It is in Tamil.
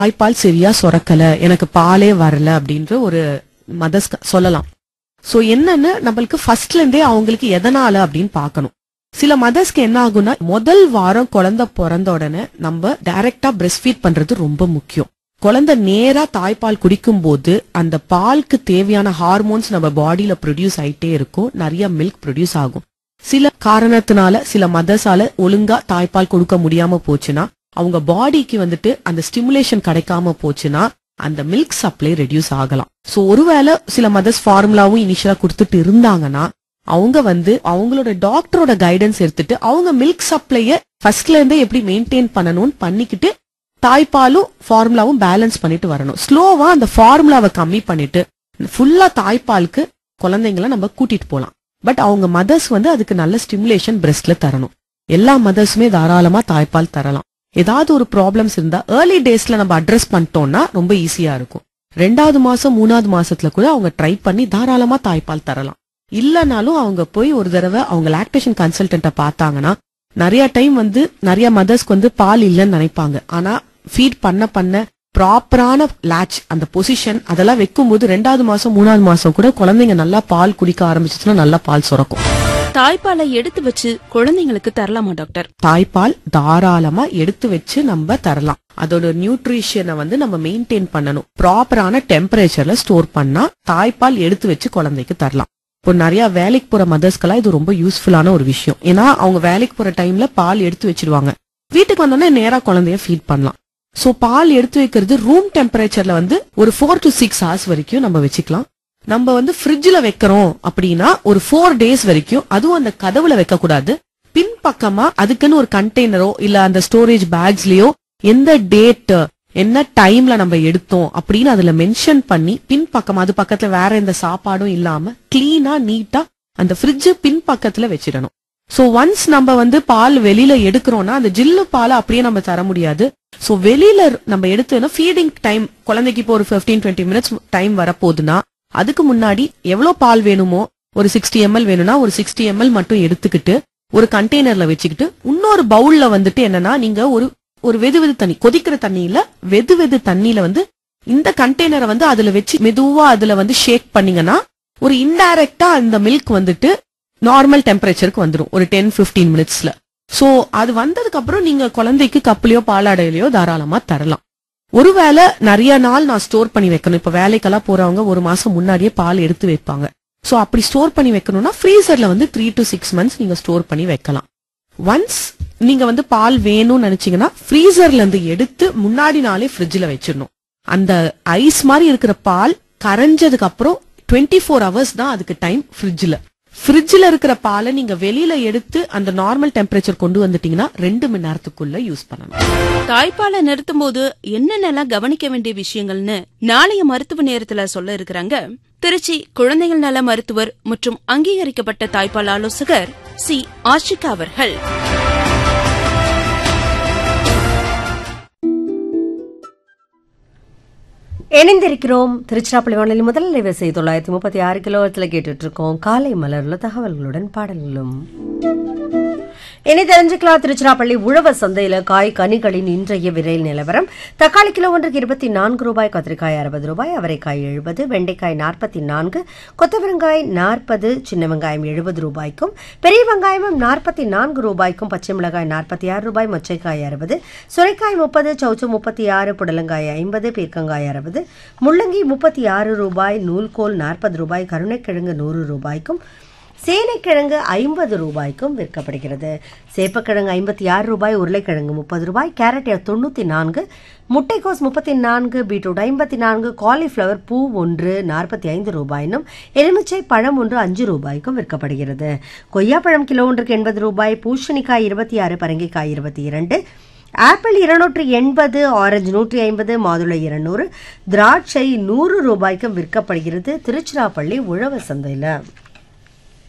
தாய்ப்பால் சரியா சுரக்கல எனக்கு பாலே வரல அப்படின்ற ஒரு மதர்ஸ் சொல்லலாம் சோ என்னன்னு நம்மளுக்கு ஃபர்ஸ்ட்ல இருந்தே அவங்களுக்கு எதனால அப்படின்னு பார்க்கணும் சில மதர்ஸ்க்கு என்ன ஆகும்னா முதல் வாரம் குழந்தை பிறந்த உடனே நம்ம டைரக்டா பிரஸ்ட் ஃபீட் பண்றது ரொம்ப முக்கியம் குழந்தை நேரா தாய்ப்பால் குடிக்கும் போது அந்த பாலுக்கு தேவையான ஹார்மோன்ஸ் நம்ம பாடியில ப்ரொடியூஸ் ஆயிட்டே இருக்கும் நிறைய மில்க் ப்ரொடியூஸ் ஆகும் சில காரணத்தினால சில மதர்ஸால ஒழுங்கா தாய்ப்பால் கொடுக்க முடியாம போச்சுன்னா அவங்க பாடிக்கு வந்துட்டு அந்த ஸ்டிமுலேஷன் கிடைக்காம போச்சுன்னா அந்த மில்க் சப்ளை ரெடியூஸ் ஆகலாம் சோ ஒருவேளை சில மதர்ஸ் ஃபார்முலாவும் இனிஷியலா கொடுத்துட்டு இருந்தாங்கன்னா அவங்க வந்து அவங்களோட டாக்டரோட கைடன்ஸ் எடுத்துட்டு அவங்க மில்க் சப்ளைய ஃபர்ஸ்ட்ல இருந்தே எப்படி மெயின்டைன் பண்ணணும்னு பண்ணிக்கிட்டு தாய்ப்பாலும் ஃபார்முலாவும் பேலன்ஸ் பண்ணிட்டு வரணும் ஸ்லோவா அந்த ஃபார்முலாவை கம்மி பண்ணிட்டு ஃபுல்லா தாய்ப்பாலுக்கு குழந்தைங்கள நம்ம கூட்டிட்டு போலாம் பட் அவங்க மதர்ஸ் வந்து அதுக்கு நல்ல ஸ்டிமுலேஷன் பிரஸ்ட்ல தரணும் எல்லா மதர்ஸுமே தாராளமா தாய்ப்பால் தரலாம் ஏதாவது ஒரு ப்ராப்ளம்ஸ் இருந்தா ஏர்லி டேஸ்ல நம்ம அட்ரஸ் பண்ணிட்டோம்னா ரொம்ப ஈஸியா இருக்கும் ரெண்டாவது மாசம் மூணாவது மாசத்துல கூட அவங்க ட்ரை பண்ணி தாராளமா தாய்ப்பால் தரலாம் இல்லனாலும் அவங்க போய் ஒரு தடவை அவங்க லாக்டேஷன் கன்சல்டன்ட்ட பார்த்தாங்கன்னா நிறைய டைம் வந்து நிறைய மதர்ஸ்க்கு வந்து பால் இல்லைன்னு நினைப்பாங்க ஆனா ஃபீட் பண்ண பண்ண ப்ராப்பரான latch அந்த பொசிஷன் அதெல்லாம் வைக்கும்போது ரெண்டாவது மாசம் மூணாவது மாசம் கூட குழந்தைங்க நல்லா பால் குடிக்க ஆரம்பிச்சுச்சுன்னா நல்லா பால் சுரக்கும் தாய்ப்பாலை எடுத்து வச்சு குழந்தைங்களுக்கு தரலாமா டாக்டர் தாய்ப்பால் தாராளமா எடுத்து வச்சு நம்ம தரலாம் அதோட நியூட்ரிஷனை வந்து நம்ம மெயின்டைன் பண்ணணும் ப்ராப்பரான டெம்பரேச்சர்ல ஸ்டோர் பண்ணா தாய்ப்பால் எடுத்து வச்சு குழந்தைக்கு தரலாம் இப்போ நிறைய வேலைக்கு போற மதர்ஸ்க்கெல்லாம் இது ரொம்ப யூஸ்ஃபுல்லான ஒரு விஷயம் ஏன்னா அவங்க வேலைக்கு போற டைம்ல பால் எடுத்து வச்சிருவாங்க வீட்டுக்கு வந்தோடனே நேரா குழந்தைய ஃபீட் பண்ணலாம் சோ பால் எடுத்து வைக்கிறது ரூம் டெம்பரேச்சர்ல வந்து ஒரு ஃபோர் டு சிக்ஸ் ஹவர்ஸ் வரைக்கும் நம்ம வச்சுக்கலாம் நம்ம வந்து ஃப்ரிட்ஜ்ல வைக்கிறோம் அப்படின்னா ஒரு ஃபோர் டேஸ் வரைக்கும் அதுவும் அந்த கதவுல வைக்க கூடாது பின்பக்கமா அதுக்குன்னு ஒரு கண்டெய்னரோ இல்ல அந்த ஸ்டோரேஜ் பேக்ஸ்லயோ எந்த டேட் என்ன டைம்ல நம்ம எடுத்தோம் அப்படின்னு அதுல மென்ஷன் பண்ணி பின்பக்கம் அது பக்கத்துல வேற எந்த சாப்பாடும் இல்லாம கிளீனா நீட்டா அந்த ஃப்ரிட்ஜ் பின்பக்கத்துல வச்சிடணும் சோ ஒன்ஸ் நம்ம வந்து பால் வெளியில எடுக்கிறோம்னா அந்த ஜில்லு பாலை அப்படியே நம்ம தர முடியாது சோ வெளியில நம்ம எடுத்தோம்னா ஃபீடிங் டைம் குழந்தைக்கு இப்போ ஒரு 15 டுவெண்ட்டி மினிட்ஸ் டைம் வரப்போகுதுன்னா அதுக்கு முன்னாடி எவ்வளவு பால் வேணுமோ ஒரு சிக்ஸ்டி எம்எல் வேணும்னா ஒரு சிக்ஸ்டி எம்எல் மட்டும் எடுத்துக்கிட்டு ஒரு கண்டெய்னர்ல வச்சுக்கிட்டு இன்னொரு பவுல்ல வந்துட்டு என்னன்னா நீங்க ஒரு ஒரு வெது வெது தண்ணி கொதிக்கிற தண்ணியில வெது வெது தண்ணியில வந்து இந்த கண்டெய்னரை வந்து அதுல வச்சு மெதுவா அதுல வந்து ஷேக் பண்ணீங்கன்னா ஒரு இன்டைரக்டா அந்த மில்க் வந்துட்டு நார்மல் டெம்பரேச்சருக்கு வந்துரும் ஒரு டென் 15 மினிட்ஸ்ல சோ அது வந்ததுக்கு அப்புறம் நீங்க குழந்தைக்கு கப்லயோ பாலாடையிலயோ தாராளமா தரலாம் ஒருவேளை நிறைய நாள் நான் ஸ்டோர் பண்ணி வைக்கணும் இப்ப வேலைக்கெல்லாம் போறவங்க ஒரு மாசம் முன்னாடியே பால் எடுத்து வைப்பாங்க சோ அப்படி ஸ்டோர் பண்ணி வைக்கணும்னா ஃப்ரீசர்ல வந்து த்ரீ டு சிக்ஸ் மந்த்ஸ் நீங்க ஸ்டோர் பண்ணி வைக்கலாம் ஒன்ஸ் நீங்க வந்து பால் வேணும்னு நினைச்சீங்கன்னா ஃப்ரீசர்ல இருந்து எடுத்து முன்னாடி நாளே ஃப்ரிட்ஜ்ல வச்சிடணும் அந்த ஐஸ் மாதிரி இருக்கிற பால் கரைஞ்சதுக்கு அப்புறம் டுவெண்ட்டி ஃபோர் ஹவர்ஸ் தான் அதுக்கு டைம் ஃப்ரிட்ஜ்ல ஃப்ரிட்ஜ்ல இருக்கிற பாலை நீங்க வெளியில எடுத்து அந்த நார்மல் டெம்பரேச்சர் கொண்டு வந்துட்டீங்கன்னா ரெண்டு மணி நேரத்துக்குள்ள யூஸ் பண்ணணும் தாய்ப்பாலை நிறுத்தும் போது என்னென்னலாம் கவனிக்க வேண்டிய விஷயங்கள்னு நாளைய மருத்துவ நேரத்துல சொல்ல இருக்கிறாங்க திருச்சி குழந்தைகள் நல மருத்துவர் மற்றும் அங்கீகரிக்கப்பட்ட தாய்ப்பால் ஆலோசகர் சி ஆஷிகா அவர்கள் இணைந்திருக்கிறோம் திருச்சிராப்பள்ளி வானொலி முதல் வரிசை தொள்ளாயிரத்தி முப்பத்தி ஆறு கிலோவத்தில் கேட்டுட்டு இருக்கோம் காலை மலர்ல தகவல்களுடன் பாடல்களும் இனி தெரிஞ்சுக்கலாம் திருச்சிராப்பள்ளி உழவர் சந்தையில காய் கனிகளின் இன்றைய விலை நிலவரம் தக்காளி கிலோ ஒன்றுக்கு இருபத்தி நான்கு ரூபாய் கத்திரிக்காய் அறுபது ரூபாய் அவரைக்காய் எழுபது வெண்டைக்காய் நாற்பத்தி நான்கு கொத்தவரங்காய் நாற்பது சின்ன வெங்காயம் எழுபது ரூபாய்க்கும் பெரிய வெங்காயமும் நாற்பத்தி நான்கு ரூபாய்க்கும் பச்சை மிளகாய் நாற்பத்தி ஆறு ரூபாய் மொச்சைக்காய் அறுபது சுரைக்காய் முப்பது சௌச்சு முப்பத்தி ஆறு புடலங்காய் ஐம்பது பீர்க்கங்காய் அறுபது முள்ளங்கி முப்பத்தி ஆறு ரூபாய் நூல்கோல் நாற்பது ரூபாய் கருணைக்கிழங்கு நூறு ரூபாய்க்கும் சேனைக்கிழங்கு ஐம்பது ரூபாய்க்கும் விற்கப்படுகிறது சேப்பக்கிழங்கு ஐம்பத்தி ஆறு ரூபாய் உருளைக்கிழங்கு முப்பது ரூபாய் கேரட் தொண்ணூற்றி நான்கு முட்டைக்கோஸ் முப்பத்தி நான்கு பீட்ரூட் ஐம்பத்தி நான்கு காலிஃப்ளவர் பூ ஒன்று நாற்பத்தி ஐந்து ரூபாயினும் எலுமிச்சை பழம் ஒன்று அஞ்சு ரூபாய்க்கும் விற்கப்படுகிறது கொய்யாப்பழம் கிலோ ஒன்றுக்கு எண்பது ரூபாய் பூசணிக்காய் இருபத்தி ஆறு பரங்கிக்காய் இருபத்தி இரண்டு ஆப்பிள் இருநூற்றி எண்பது ஆரஞ்சு நூற்றி ஐம்பது மாதுளை இருநூறு திராட்சை நூறு ரூபாய்க்கும் விற்கப்படுகிறது திருச்சிராப்பள்ளி உழவர் சந்தையில்